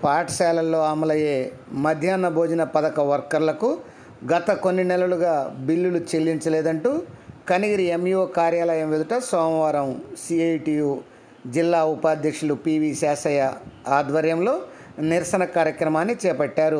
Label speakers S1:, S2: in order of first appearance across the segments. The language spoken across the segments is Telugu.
S1: పాఠశాలల్లో అమలయ్యే మధ్యాహ్న భోజన పథక వర్కర్లకు గత కొన్ని నెలలుగా బిల్లులు చెల్లించలేదంటూ కనిగిరి ఎంఈఓ కార్యాలయం ఎదుట సోమవారం సిఐటియు జిల్లా ఉపాధ్యక్షులు పివి శేషయ్య ఆధ్వర్యంలో నిరసన కార్యక్రమాన్ని చేపట్టారు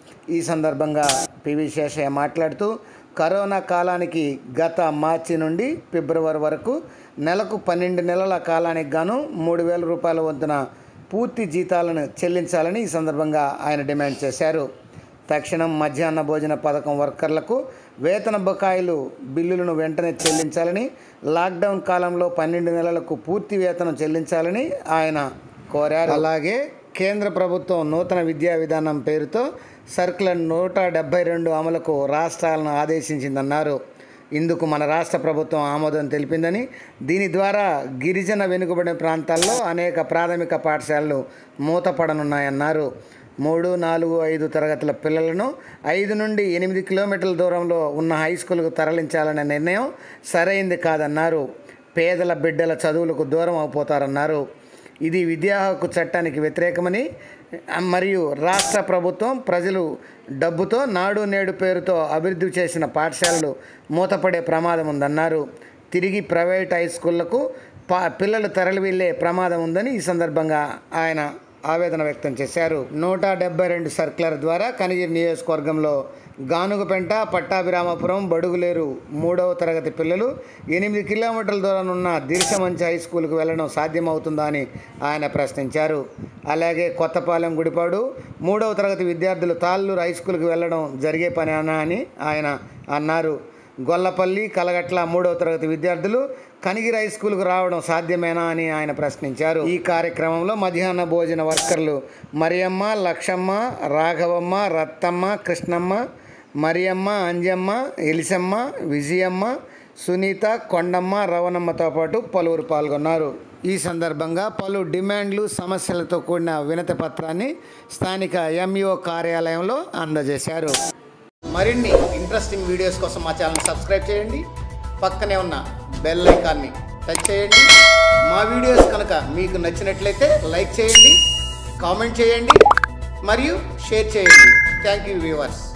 S1: ఈ సందర్భంగా పివి శేషయ్య మాట్లాడుతూ కరోనా కాలానికి గత మార్చి నుండి ఫిబ్రవరి వరకు నెలకు పన్నెండు నెలల కాలానికి గాను మూడు వేల రూపాయల వంతున పూర్తి జీతాలను చెల్లించాలని ఈ సందర్భంగా ఆయన డిమాండ్ చేశారు తక్షణం మధ్యాహ్న భోజన పథకం వర్కర్లకు వేతన బకాయిలు బిల్లులను వెంటనే చెల్లించాలని లాక్డౌన్ కాలంలో పన్నెండు నెలలకు పూర్తి వేతనం చెల్లించాలని ఆయన కోరారు అలాగే కేంద్ర ప్రభుత్వం నూతన విద్యా విధానం పేరుతో సర్కులర్ నూట డెబ్బై రెండు అమలుకు రాష్ట్రాలను ఆదేశించిందన్నారు ఇందుకు మన రాష్ట్ర ప్రభుత్వం ఆమోదం తెలిపిందని దీని ద్వారా గిరిజన వెనుకబడిన ప్రాంతాల్లో అనేక ప్రాథమిక పాఠశాలలు మూతపడనున్నాయన్నారు మూడు నాలుగు ఐదు తరగతుల పిల్లలను ఐదు నుండి ఎనిమిది కిలోమీటర్ల దూరంలో ఉన్న హై స్కూల్కు తరలించాలనే నిర్ణయం సరైంది కాదన్నారు పేదల బిడ్డల చదువులకు దూరం అయిపోతారన్నారు ఇది విద్యా హక్కు చట్టానికి వ్యతిరేకమని మరియు రాష్ట్ర ప్రభుత్వం ప్రజలు డబ్బుతో నాడు నేడు పేరుతో అభివృద్ధి చేసిన పాఠశాలలు మూతపడే ప్రమాదం ఉందన్నారు తిరిగి ప్రైవేట్ హై స్కూళ్లకు పా పిల్లలు తరలి వెళ్ళే ప్రమాదం ఉందని ఈ సందర్భంగా ఆయన ఆవేదన వ్యక్తం చేశారు నూట డెబ్బై రెండు సర్కులర్ ద్వారా కనిగిరి నియోజకవర్గంలో గానుగపెంట పట్టాభిరామపురం బడుగులేరు మూడవ తరగతి పిల్లలు ఎనిమిది కిలోమీటర్ల దూరం ఉన్న దీర్ఘమంచి హై స్కూల్కు వెళ్ళడం సాధ్యమవుతుందా అని ఆయన ప్రశ్నించారు అలాగే కొత్తపాలెం గుడిపాడు మూడవ తరగతి విద్యార్థులు తాళ్ళూరు హై స్కూల్కి వెళ్ళడం జరిగే పనేనా అని ఆయన అన్నారు గొల్లపల్లి కలగట్ల మూడవ తరగతి విద్యార్థులు కనిగిరి హై స్కూల్కు రావడం సాధ్యమేనా అని ఆయన ప్రశ్నించారు ఈ కార్యక్రమంలో మధ్యాహ్న భోజన వర్కర్లు మరియమ్మ లక్షమ్మ రాఘవమ్మ రత్తమ్మ కృష్ణమ్మ మరియమ్మ అంజమ్మ ఎలిసమ్మ విజయమ్మ సునీత కొండమ్మ రవణమ్మతో పాటు పలువురు పాల్గొన్నారు ఈ సందర్భంగా పలు డిమాండ్లు సమస్యలతో కూడిన వినతి పత్రాన్ని స్థానిక ఎంఈఓ కార్యాలయంలో అందజేశారు మరిన్ని ఇంట్రెస్టింగ్ వీడియోస్ కోసం మా ఛానల్ సబ్స్క్రైబ్ చేయండి పక్కనే ఉన్న బెల్ ఐకాన్ని టచ్ చేయండి మా వీడియోస్ కనుక మీకు నచ్చినట్లయితే లైక్ చేయండి కామెంట్ చేయండి మరియు షేర్ చేయండి థ్యాంక్ యూ వ్యూవర్స్